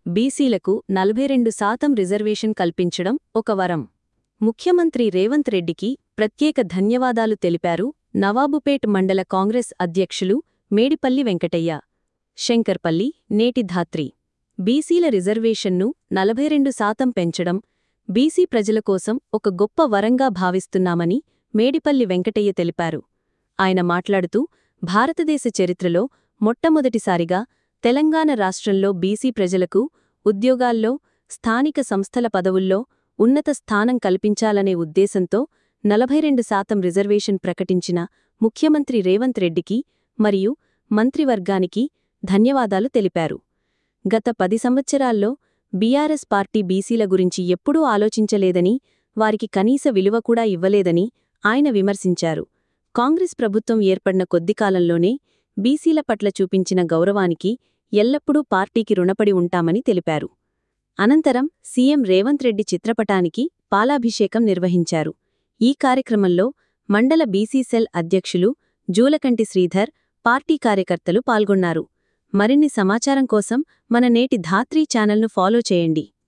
బీసీలకు నలభై రెండు శాతం రిజర్వేషన్ కల్పించడం ఒక వరం ముఖ్యమంత్రి రేవంత్ రెడ్డికి ప్రత్యేక ధన్యవాదాలు తెలిపారు నవాబుపేట్ మండల కాంగ్రెస్ అధ్యక్షులు మేడిపల్లి వెంకటయ్య శంకర్పల్లి నేటి ధాత్రి బీసీల రిజర్వేషన్ను నలభై రెండు శాతం పెంచడం బీసీ ప్రజల కోసం ఒక గొప్ప వరంగా భావిస్తున్నామని మేడిపల్లి వెంకటయ్య తెలిపారు ఆయన మాట్లాడుతూ భారతదేశ చరిత్రలో మొట్టమొదటిసారిగా తెలంగాణ రాష్ట్రంలో బీసీ ప్రజలకు ఉద్యోగాల్లో స్థానిక సంస్థల పదవుల్లో ఉన్నత స్థానం కల్పించాలనే ఉద్దేశంతో నలభై రెండు శాతం రిజర్వేషన్ ప్రకటించిన ముఖ్యమంత్రి రేవంత్ రెడ్డికి మరియు మంత్రివర్గానికి ధన్యవాదాలు తెలిపారు గత పది సంవత్సరాల్లో బీఆర్ఎస్ పార్టీ బీసీల గురించి ఎప్పుడూ ఆలోచించలేదని వారికి కనీస విలువ కూడా ఇవ్వలేదని ఆయన విమర్శించారు కాంగ్రెస్ ప్రభుత్వం ఏర్పడిన కొద్ది కాలంలోనే బీసీల పట్ల చూపించిన గౌరవానికి ఎల్లప్పుడూ పార్టీకి రుణపడి ఉంటామని తెలిపారు అనంతరం సీఎం రేవంత్ రెడ్డి చిత్రపటానికి పాలాభిషేకం నిర్వహించారు ఈ కార్యక్రమంలో మండల బీసీ సెల్ అధ్యక్షులు జూలకంటి శ్రీధర్ పార్టీ కార్యకర్తలు పాల్గొన్నారు మరిన్ని సమాచారం కోసం మన నేటి ధాత్రీ ఛానల్ను ఫాలో చేయండి